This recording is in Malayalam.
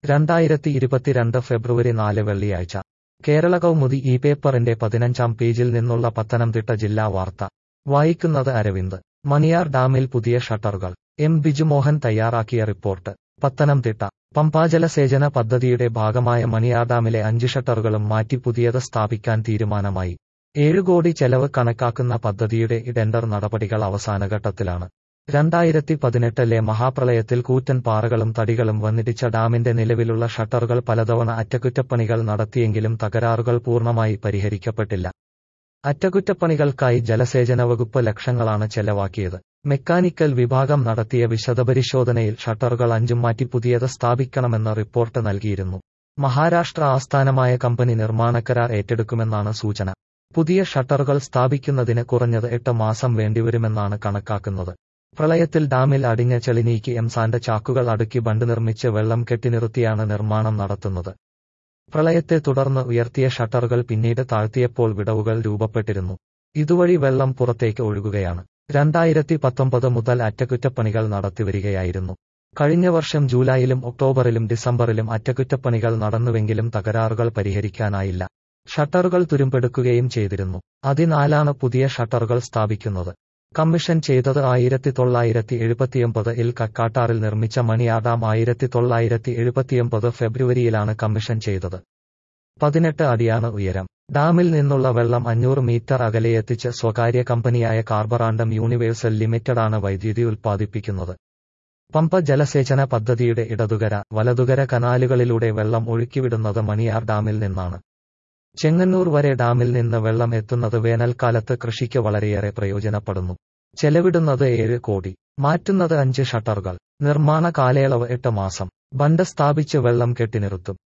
രണ്ടായിരത്തി ഇരുപത്തിരണ്ട് ഫെബ്രുവരി നാല് വെള്ളിയാഴ്ച കേരള കൗമുദി ഈ പേപ്പറിന്റെ പതിനഞ്ചാം പേജിൽ നിന്നുള്ള പത്തനംതിട്ട ജില്ലാ വാർത്ത വായിക്കുന്നത് അരവിന്ദ് മണിയാർ ഡാമിൽ പുതിയ ഷട്ടറുകൾ എം ബിജുമോഹൻ തയ്യാറാക്കിയ റിപ്പോർട്ട് പത്തനംതിട്ട പമ്പാജലസേചന പദ്ധതിയുടെ ഭാഗമായ മണിയാർ ഡാമിലെ അഞ്ച് ഷട്ടറുകളും മാറ്റി പുതിയത് സ്ഥാപിക്കാൻ തീരുമാനമായി ഏഴ് കോടി ചെലവ് കണക്കാക്കുന്ന പദ്ധതിയുടെ ടെൻഡർ നടപടികൾ അവസാനഘട്ടത്തിലാണ് രണ്ടായിരത്തി പതിനെട്ടിലെ മഹാപ്രളയത്തിൽ കൂറ്റൻ പാറകളും തടികളും വന്നിടിച്ച ഡാമിന്റെ നിലവിലുള്ള ഷട്ടറുകൾ പലതവണ അറ്റകുറ്റപ്പണികൾ നടത്തിയെങ്കിലും തകരാറുകൾ പൂർണ്ണമായി പരിഹരിക്കപ്പെട്ടില്ല അറ്റകുറ്റപ്പണികൾക്കായി ജലസേചന വകുപ്പ് ലക്ഷങ്ങളാണ് ചെലവാക്കിയത് മെക്കാനിക്കൽ വിഭാഗം നടത്തിയ വിശദപരിശോധനയിൽ ഷട്ടറുകൾ അഞ്ചും മാറ്റി പുതിയത് സ്ഥാപിക്കണമെന്ന് റിപ്പോർട്ട് നൽകിയിരുന്നു മഹാരാഷ്ട്ര ആസ്ഥാനമായ കമ്പനി നിർമ്മാണക്കരാർ ഏറ്റെടുക്കുമെന്നാണ് സൂചന പുതിയ ഷട്ടറുകൾ സ്ഥാപിക്കുന്നതിന് കുറഞ്ഞത് എട്ട് മാസം വേണ്ടിവരുമെന്നാണ് കണക്കാക്കുന്നത് പ്രളയത്തിൽ ഡാമിൽ അടിഞ്ഞ ചെളി നീക്കി എംസാന്റെ ചാക്കുകൾ അടുക്കി ബണ്ട് നിർമ്മിച്ച് വെള്ളം കെട്ടിനിർത്തിയാണ് നിർമ്മാണം നടത്തുന്നത് പ്രളയത്തെ തുടർന്ന് ഉയർത്തിയ ഷട്ടറുകൾ പിന്നീട് താഴ്ത്തിയപ്പോൾ വിടവുകൾ രൂപപ്പെട്ടിരുന്നു ഇതുവഴി വെള്ളം പുറത്തേക്ക് ഒഴുകുകയാണ് രണ്ടായിരത്തി പത്തൊമ്പത് മുതൽ അറ്റകുറ്റപ്പണികൾ നടത്തിവരികയായിരുന്നു കഴിഞ്ഞ വർഷം ജൂലൈയിലും ഒക്ടോബറിലും ഡിസംബറിലും അറ്റകുറ്റപ്പണികൾ നടന്നുവെങ്കിലും തകരാറുകൾ പരിഹരിക്കാനായില്ല ഷട്ടറുകൾ തുരുമ്പെടുക്കുകയും ചെയ്തിരുന്നു അതിനാലാണ് പുതിയ ഷട്ടറുകൾ സ്ഥാപിക്കുന്നത് കമ്മീഷൻ ചെയ്തത് ആയിരത്തി തൊള്ളായിരത്തി എഴുപത്തിയൊമ്പത് ഇൽ കക്കാട്ടാറിൽ നിർമ്മിച്ച മണിയാർ ഡാം ആയിരത്തി തൊള്ളായിരത്തി എഴുപത്തിയൊമ്പത് ഫെബ്രുവരിയിലാണ് കമ്മീഷൻ ചെയ്തത് പതിനെട്ട് അടിയാണ് ഉയരം ഡാമിൽ നിന്നുള്ള വെള്ളം അഞ്ഞൂറ് മീറ്റർ അകലെയെത്തിച്ച് സ്വകാര്യ കമ്പനിയായ കാർബറാണ്ടം യൂണിവേഴ്സൽ ലിമിറ്റഡാണ് വൈദ്യുതി ഉൽപ്പാദിപ്പിക്കുന്നത് പമ്പ ജലസേചന പദ്ധതിയുടെ ഇടതുകര വലതുകര കനാലുകളിലൂടെ വെള്ളം ഒഴുക്കിവിടുന്നത് മണിയാർ ഡാമിൽ നിന്നാണ് ചെങ്ങന്നൂർ വരെ ഡാമിൽ നിന്ന് വെള്ളം എത്തുന്നത് വേനൽക്കാലത്ത് കൃഷിക്ക് വളരെയേറെ പ്രയോജനപ്പെടുന്നു ചെലവിടുന്നത് ഏഴ് കോടി മാറ്റുന്നത് അഞ്ച് ഷട്ടറുകൾ നിർമ്മാണ കാലയളവ് എട്ട് മാസം ബണ്ട് സ്ഥാപിച്ച് വെള്ളം കെട്ടിനിർത്തും